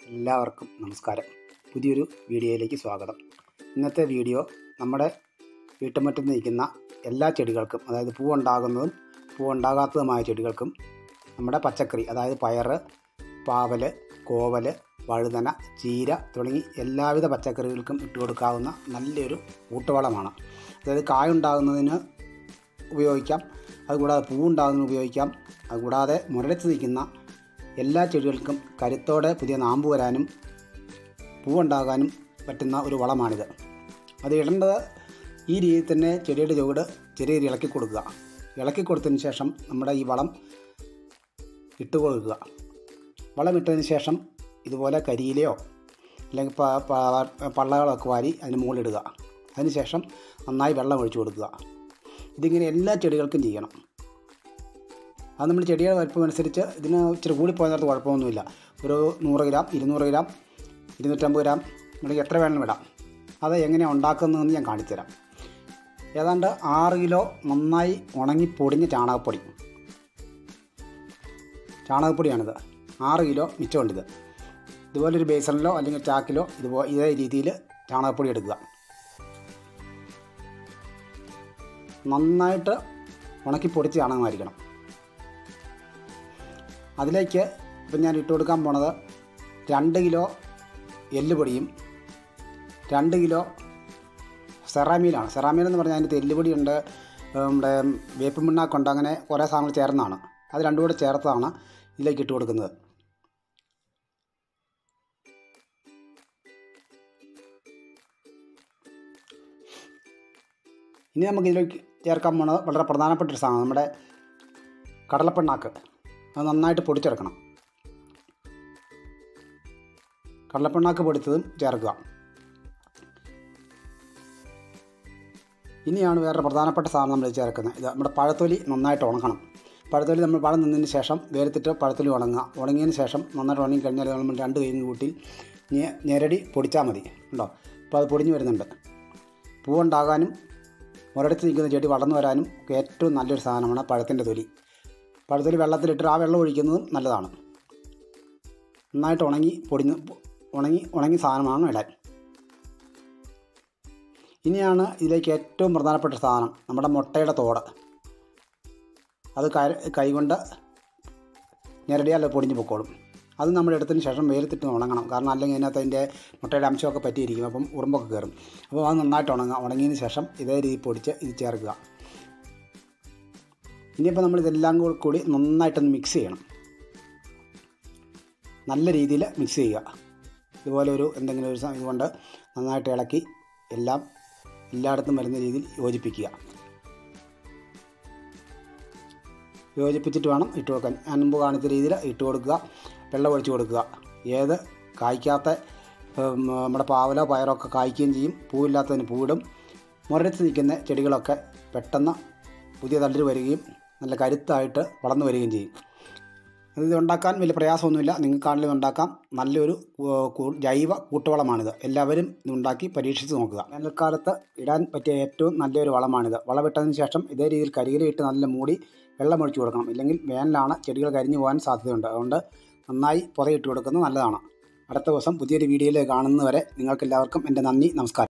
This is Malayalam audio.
എല്ലാവർക്കും നമസ്കാരം പുതിയൊരു വീഡിയോയിലേക്ക് സ്വാഗതം ഇന്നത്തെ വീഡിയോ നമ്മുടെ വീട്ടുമുറ്റത്ത് നിൽക്കുന്ന എല്ലാ ചെടികൾക്കും അതായത് പൂവുണ്ടാകുന്നതും പൂവുണ്ടാകാത്തതുമായ ചെടികൾക്കും നമ്മുടെ പച്ചക്കറി അതായത് പയറ് പാവൽ കോവൽ വഴുതന ചീര തുടങ്ങി എല്ലാവിധ പച്ചക്കറികൾക്കും ഇട്ട് കൊടുക്കാവുന്ന നല്ലൊരു കൂട്ടുവളമാണ് അതായത് കായുണ്ടാകുന്നതിന് ഉപയോഗിക്കാം അതുകൂടാതെ പൂവുണ്ടാകുന്നതിന് ഉപയോഗിക്കാം അതുകൂടാതെ മുരടിച്ച് നിൽക്കുന്ന എല്ലാ ചെടികൾക്കും കരുത്തോടെ പുതിയ നാമ്പ് വരാനും പൂവുണ്ടാകാനും പറ്റുന്ന ഒരു വളമാണിത് അത് ഇടേണ്ടത് ഈ രീതിയിൽ തന്നെ ചെടിയുടെ ചുവട് ചെറിയ രീതിയിൽ ഇളക്കി കൊടുക്കുക ഇളക്കി കൊടുത്തതിന് ശേഷം നമ്മുടെ ഈ വളം ഇട്ട് കൊടുക്കുക വളം ഇട്ടതിന് ശേഷം ഇതുപോലെ കരിയിലയോ അല്ലെങ്കിൽ പ- പ- പള്ളകളൊക്കെ വാരി അതിന് മുകളിലിടുക അതിനുശേഷം നന്നായി വെള്ളം ഒഴിച്ചു കൊടുക്കുക ഇതിങ്ങനെ എല്ലാ ചെടികൾക്കും ചെയ്യണം അത് നമ്മൾ ചെടിയുടെ വലിപ്പം അനുസരിച്ച് ഇതിന് ഇച്ചിരി കൂടിപ്പോയതിനകത്ത് കുഴപ്പമൊന്നുമില്ല ഒരു നൂറ് ഗ്രാം ഇരുന്നൂറ് ഗ്രാം ഇരുന്നൂറ്റമ്പത് ഗ്രാം നമുക്ക് എത്ര വേണമെങ്കിലും ഇടാം അത് എങ്ങനെയാണ് ഉണ്ടാക്കുന്നതെന്ന് ഞാൻ കാണിച്ചുതരാം ഏതാണ്ട് ആറ് കിലോ നന്നായി ഉണങ്ങി പൊടിഞ്ഞ ചാണകപ്പൊടി ചാണകപ്പൊടിയാണിത് ആറ് കിലോ മിച്ചമുണ്ടിത് ഇതുപോലൊരു ബേസണിലോ അല്ലെങ്കിൽ ചാക്കിലോ ഇതുപോലെ ഇതേ രീതിയിൽ ചാണകപ്പൊടി എടുക്കുക നന്നായിട്ട് ഉണക്കി പൊടിച്ച് ചാണകമായിരിക്കണം അതിലേക്ക് ഇപ്പം ഞാൻ ഇട്ട് കൊടുക്കാൻ പോണത് രണ്ട് കിലോ എല്ലുപൊടിയും രണ്ട് കിലോ സെറാമീലാണ് സെറാമീൽ എന്ന് പറഞ്ഞാൽ അതിൻ്റെ എല്ലുപൊടിയുണ്ട് നമ്മുടെ വേപ്പ് മിണ്ണാക്കുണ്ട് അങ്ങനെ കുറേ സാധനങ്ങൾ ചേർന്നതാണ് അത് രണ്ടും കൂടെ ചേർത്താണ് ഇതിലേക്ക് ഇട്ട് കൊടുക്കുന്നത് ഇനി നമുക്ക് ഇതിലേക്ക് ചേർക്കാൻ പോണത് വളരെ പ്രധാനപ്പെട്ട ഒരു സാധനം നമ്മുടെ കടലപ്പിണ്ണാക്ക് അത് നന്നായിട്ട് പൊടിച്ചെടുക്കണം കടലപ്പിണ്ണാക്ക് പൊടിച്ചതും ചേർക്കുക ഇനിയാണ് വേറെ പ്രധാനപ്പെട്ട സാധനം നമ്മൾ ഇത് ചേർക്കുന്നത് ഇത് നമ്മുടെ പഴത്തൊലി നന്നായിട്ട് ഉണക്കണം പഴത്തൊലി നമ്മൾ പഴം നിന്നതിന് ശേഷം വേർത്തിട്ട് പഴത്തൊലി ഉണങ്ങുക ഉണങ്ങിയതിന് ശേഷം നന്നായിട്ട് ഉണങ്ങി കഴിഞ്ഞാൽ നമ്മൾ രണ്ട് കൈയും കൂട്ടി ഞെ- ഞെരടി പൊടിച്ചാൽ മതി ഉണ്ടോ അപ്പോൾ അത് പൊടിഞ്ഞ് വരുന്നുണ്ട് പൂവുണ്ടാകാനും മുരടിച്ച് നിൽക്കുന്ന ചെടി വളർന്നു വരാനും ഒക്കെ ഏറ്റവും നല്ലൊരു സാധനമാണ് പഴത്തിൻ്റെ തൊലി പഴത്തൊലി വെള്ളത്തിലിട്ട് ആ വെള്ളം ഒഴിക്കുന്നതും നല്ലതാണ് നന്നായിട്ട് ഉണങ്ങി പൊടിഞ്ഞ് ഉണങ്ങി ഉണങ്ങി സാധനമാണ് ഇടാൻ ഇനിയാണ് ഇതിലേക്ക് ഏറ്റവും പ്രധാനപ്പെട്ട സാധനം നമ്മുടെ മുട്ടയുടെ തോട് അത് കൈ കൈകൊണ്ട് ഞെരടിയാൽ പൊടിഞ്ഞ് പൊക്കോളും അത് നമ്മൾ എടുത്തതിന് ശേഷം വെയിലത്തിട്ട് ഉണങ്ങണം കാരണം അല്ലെങ്കിൽ അതിനകത്ത് അതിൻ്റെ മുട്ടയുടെ അംശമൊക്കെ പറ്റിയിരിക്കും അപ്പം ഉറുമ്പൊക്കെ കയറും അപ്പോൾ അത് നന്നായിട്ട് ഉണങ്ങുക ഉണങ്ങിയതിന് ശേഷം ഇതേ രീതി പൊടിച്ച് ഇത് ചേർക്കുക ഇനിയിപ്പോൾ നമ്മൾ ഇതെല്ലാം കൂടി കൂടി നന്നായിട്ടൊന്ന് മിക്സ് ചെയ്യണം നല്ല രീതിയിൽ മിക്സ് ചെയ്യുക ഇതുപോലെ ഒരു എന്തെങ്കിലും ഒരു സ- ഇതുകൊണ്ട് നന്നായിട്ട് ഇളക്കി എല്ലാം എല്ലായിടത്തും വരുന്ന രീതിയിൽ യോജിപ്പിക്കുക യോജിപ്പിച്ചിട്ട് വേണം ഇട്ട് കൊടുക്കാൻ ഞാൻ മുമ്പ് കാണിച്ച രീതിയിൽ ഇട്ട് കൊടുക്കുക വെള്ളം ഒഴിച്ച് കൊടുക്കുക ഏത് കായ്ക്കാത്ത ഉം, നമ്മുടെ പാവലോ പയറോ ഒക്കെ കായ്ക്കുകയും ചെയ്യും പൂവില്ലാത്തതിന് പൂവിടും മുരടിച്ച് നിൽക്കുന്ന ചെടികളൊക്കെ പെട്ടെന്ന് പുതിയ തളിര് വരികയും നല്ല കരുത്തായിട്ട് വളർന്നു വരികയും ചെയ്യും ഇത് ഉണ്ടാക്കാൻ വലിയ പ്രയാസമൊന്നുമില്ല നിങ്ങൾക്കാണെങ്കിലും ഉണ്ടാക്കാം നല്ലൊരു കൂ- കൂ- ജൈവ കൂട്ടുവളമാണിത് എല്ലാവരും ഇത് ഉണ്ടാക്കി പരീക്ഷിച്ച് നോക്കുക വേനൽക്കാലത്ത് ഇടാൻ പറ്റിയ ഏറ്റവും നല്ലൊരു വളമാണിത് വളമിട്ടതിന് ശേഷം ഇതേ രീതിയിൽ കരിയിലയിട്ട് നല്ല മൂടി വെള്ളം ഒഴിച്ചു കൊടുക്കണം ഇല്ലെങ്കിൽ വേനലാണ് ചെടികൾ കരിഞ്ഞു പോകാൻ സാധ്യതയുണ്ട് അതുകൊണ്ട് നന്നായി പുതയിട്ട് കൊടുക്കുന്നത് നല്ലതാണ് അടുത്ത ദിവസം പുതിയൊരു വീഡിയോയിൽ കാണുന്നവരെ നിങ്ങൾക്കെല്ലാവർക്കും എൻ്റെ നന്ദി നമസ്കാരം